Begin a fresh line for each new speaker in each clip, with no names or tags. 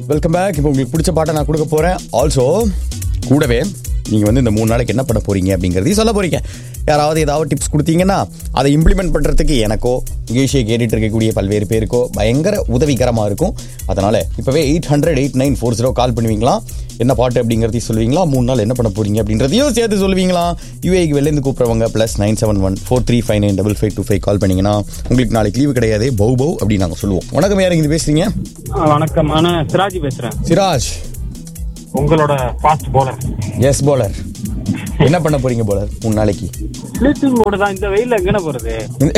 Welcome back இப்போ உங்களுக்கு பிடிச்ச பாட்டை நான் கொடுக்க போகிறேன் ஆல்சோ கூடவே நீங்கள் வந்து இந்த மூணு நாளைக்கு என்ன பண்ண போறீங்க அப்படிங்கிறதையும் சொல்ல போறீங்க யாராவது ஏதாவது டிப்ஸ் கொடுத்தீங்கன்னா அதை இம்ப்ளிமெண்ட் பண்ணுறதுக்கு எனக்கோ நிகழ்ச்சியை கேட்டுட்டு இருக்கக்கூடிய பல்வேறு பேருக்கோ பயங்கர உதவிகரமாக இருக்கும் அதனால் இப்போவே eight hundred eight nine four zero call பண்ணுவீங்களா என்ன பாட்டு அப்படிங்கிறதையும் சொல்லுவீங்களா மூணு நாள் என்ன பண்ண போறீங்க அப்படின்றதையும் சேர்த்து சொல்லுவீங்களா யூஏக்கு வெளிலேருந்து கூப்பிட்றவங்க plus nine seven one four three five nine double five two five call பண்ணீங்கன்னா உங்களுக்கு நாளைக்கு லீவு கிடையாது பௌ பௌ அப்படின்னு நாங்கள் சொல்லுவோம் வணக்கம் யாருங்க இது பேசுறீங்க
ஆ, வணக்கம் நான் சிராஜ் பேசுறேன்
சிராஜ்
உங்களோட ஃபாஸ்ட் போலர்
எஸ் போலர் என்ன பண்ண போறீங்க போலர் மூணு நாளைக்கு
ஸ்லீப்பிங் மோடு தான் இந்த வெயில்ல எங்கன போறது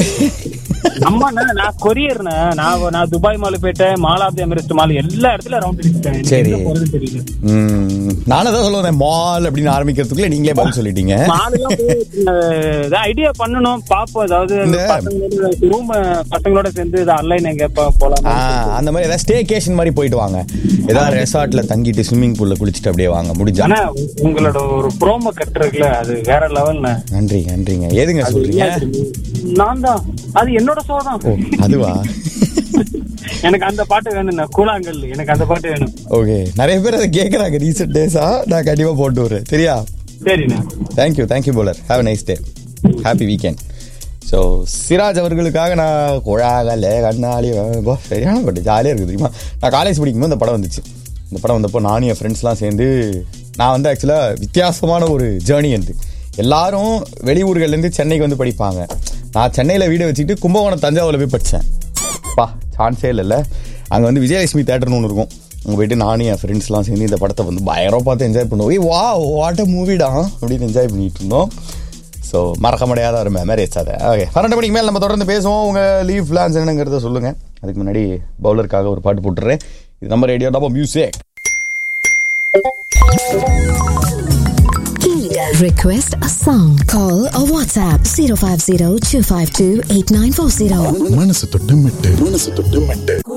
அம்மா நான் நான் கொரியர்ண்ணே நான் நான் துபாய் மால் போயிட்டேன் மாலாப்தி எமிரேட் மால் எல்லா இடத்துல ரவுண்ட் அடிச்சிட்டேன் எனக்கு
சரி.
எங்க போறதுன்னு தெரியல
ம், நானும் தான் சொல்லுவேன் மால் அப்படின்னு ஆரம்பிக்கிறதுக்குள்ள நீங்களே பதில் சொல்லிட்டீங்க
மாலெல்லாம் போய் ஐடியா பண்ணணும் பாப்போம் ஏதாவது
இந்த-
பசங்களோட ரூம் பசங்களோட சேர்ந்து இது ஆன்லைன் எங்க போ- போலாம்
ஆ, அந்த மாதிரி ஏதாவது ஸ்டேகேஷன் மாதிரி போயிட்டு வாங்க ஏதாவது ரெசார்ட்ல தங்கிட்டு ஸ்விம்மிங் பூல்ல குளிச்சுட்டு அப்படியே வாங்க முடிஞ்சா
ஆனா உங்களோட ஒரு ப்ரோமோ கட்டுறதுல அது வேற லெவல்ல
நன்றி நன்றிங்க எதுங்க சொல்றீங்க
நான் தான் அது என்னோட ஷோ தான்
ஓ அதுவா
எனக்கு அந்த பாட்டு வேணும்ண்ணே கூழாங்கல் எனக்கு அந்த பாட்டு வேணும்
ஓகே நிறைய பேர் அதை கேட்குறாங்க ரீசெண்ட் டேஸா நான் கண்டிப்பா போட்டு விடுறேன் சரியா
சரிண்ணே
தேங்க்யூ தேங்க்யூ போலர் have nice day happy weekend so Siraj அவர்களுக்காக நான் குழாகல கண்ணாலி போ சரியான பாட்டு ஜாலியாக இருக்குது தெரியுமா நான் காலேஜ் படிக்கும்போது இந்த படம் வந்துச்சு இந்த படம் வந்தப்போ நானும் என் ஃப்ரெண்ட்ஸ்லாம் சேர்ந்து நான் வந்து ஆக்சுவலாக வித்தியாசமான ஒரு ஜேர்னி வந்து எல்லாரும் வெளியூர்கள்லேருந்து சென்னைக்கு வந்து படிப்பாங்க நான் சென்னையில் வீடு வச்சுக்கிட்டு கும்பகோணம் தஞ்சாவூரில் போய் படித்தேன் பா சான்ஸே இல்லைல்ல அங்கே வந்து விஜயலட்சுமி தேட்டர்னு ஒன்று இருக்கும் அங்கே போயிட்டு நானும் என் ஃப்ரெண்ட்ஸ்லாம் சேர்ந்து இந்த படத்தை வந்து பயங்கரம் பார்த்து என்ஜாய் பண்ணுவோம் ஏய் வா வாட் அ மூவிடா அப்படின்னு என்ஜாய் பண்ணிட்டு இருந்தோம் ஸோ மறக்க முடியாத ஒரு மெமரிஸ் அதை ஓகே பன்னெண்டு மணிக்கு மேலே நம்ம தொடர்ந்து பேசுவோம் உங்கள் லீவ் பிளான்ஸ் என்னங்கிறத சொல்லுங்கள் அதுக்கு முன்னாடி பவுலருக்காக ஒரு பாட்டு போட்டுறேன் இது நம்ம ரேடியோ நம்ம music
Request a song. Call or WhatsApp 050 252 8940.
மனசு தொட்டு மெட்டு மனசு தொட்டு மெட்டு